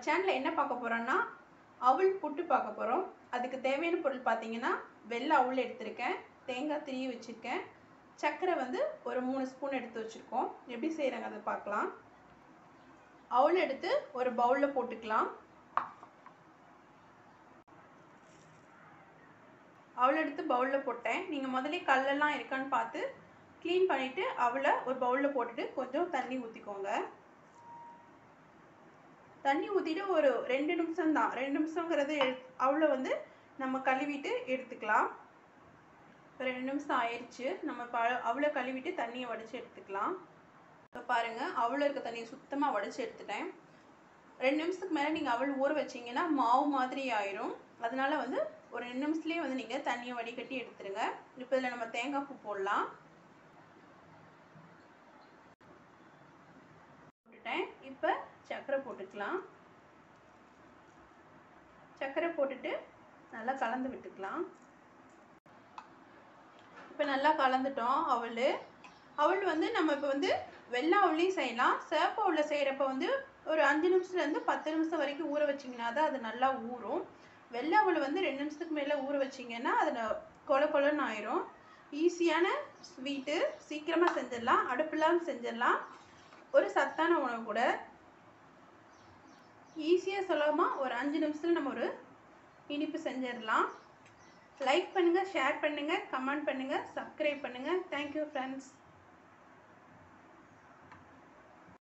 சேனலில் என்ன பார்க்க போகிறோன்னா அவல் புட்டு பார்க்க போகிறோம் அதுக்கு தேவையான பொருள் பார்த்தீங்கன்னா வெள்ளை அவல் எடுத்திருக்கேன் தேங்காய் திரி வச்சுருக்கேன் சர்க்கரை வந்து ஒரு மூணு ஸ்பூன் எடுத்து வச்சுருக்கோம் எப்படி செய்கிறாங்க அதை பார்க்கலாம் அவல் எடுத்து ஒரு பவுலில் போட்டுக்கலாம் அவளை எடுத்து பவுலில் போட்டேன் நீங்கள் முதல்ல கல்லெல்லாம் இருக்கான்னு பார்த்து க்ளீன் பண்ணிவிட்டு அவளை ஒரு பவுலில் போட்டுட்டு கொஞ்சம் தண்ணி ஊற்றிக்கோங்க தண்ணி ஊற்றிட்டு ஒரு ரெண்டு நிமிஷம் தான் ரெண்டு நிமிஷங்கிறது அவளை வந்து நம்ம கழுவிட்டு எடுத்துக்கலாம் இப்போ ரெண்டு நிமிஷம் ஆயிடுச்சு நம்ம ப அவளை கழுவிட்டு தண்ணியை வடித்து எடுத்துக்கலாம் இப்போ பாருங்கள் அவளை இருக்க தண்ணியை சுத்தமாக வடித்து எடுத்துட்டேன் ரெண்டு நிமிஷத்துக்கு மேலே நீங்கள் அவள் ஊற வச்சிங்கன்னா மாவு மாதிரி ஆயிரும் அதனால வந்து ஒரு ரெண்டு நிமிஷத்துலேயே வந்து நீங்கள் தண்ணியை வடிகட்டி எடுத்துருங்க இப்போ இதில் நம்ம தேங்காய் பூ போடலாம் போட்டுட்டேன் இப்போ சர்க்கரை போட்டுக்கலாம் சர்க்கரை போட்டுட்டு நல்லா கலந்து விட்டுக்கலாம் இப்போ நல்லா கலந்துட்டோம் அவள் அவள் வந்து நம்ம இப்போ வந்து வெள்ளை அவளையும் செய்யலாம் சிவப்பு அவளில் செய்கிறப்ப வந்து ஒரு அஞ்சு நிமிஷத்துலேருந்து பத்து நிமிஷம் வரைக்கும் ஊற வச்சிங்கன்னா தான் அது நல்லா ஊறும் வெள்ளை அவள் வந்து ரெண்டு நிமிஷத்துக்கு மேலே ஊற வச்சிங்கன்னா அது கொல கொலன்னு ஆயிரும் ஈஸியான ஸ்வீட்டு சீக்கிரமாக செஞ்சிடலாம் அடுப்பில்லாமல் செஞ்சிடலாம் ஒரு சத்தான உணவு கூட ஈஸியாக சுலபமாக ஒரு அஞ்சு நிமிஷத்தில் நம்ம ஒரு இனிப்பு செஞ்சிடலாம் லைக் பண்ணுங்கள் ஷேர் பண்ணுங்கள் கமெண்ட் பண்ணுங்கள் சப்ஸ்கிரைப் பண்ணுங்கள் தேங்க்யூ ஃப்ரெண்ட்ஸ்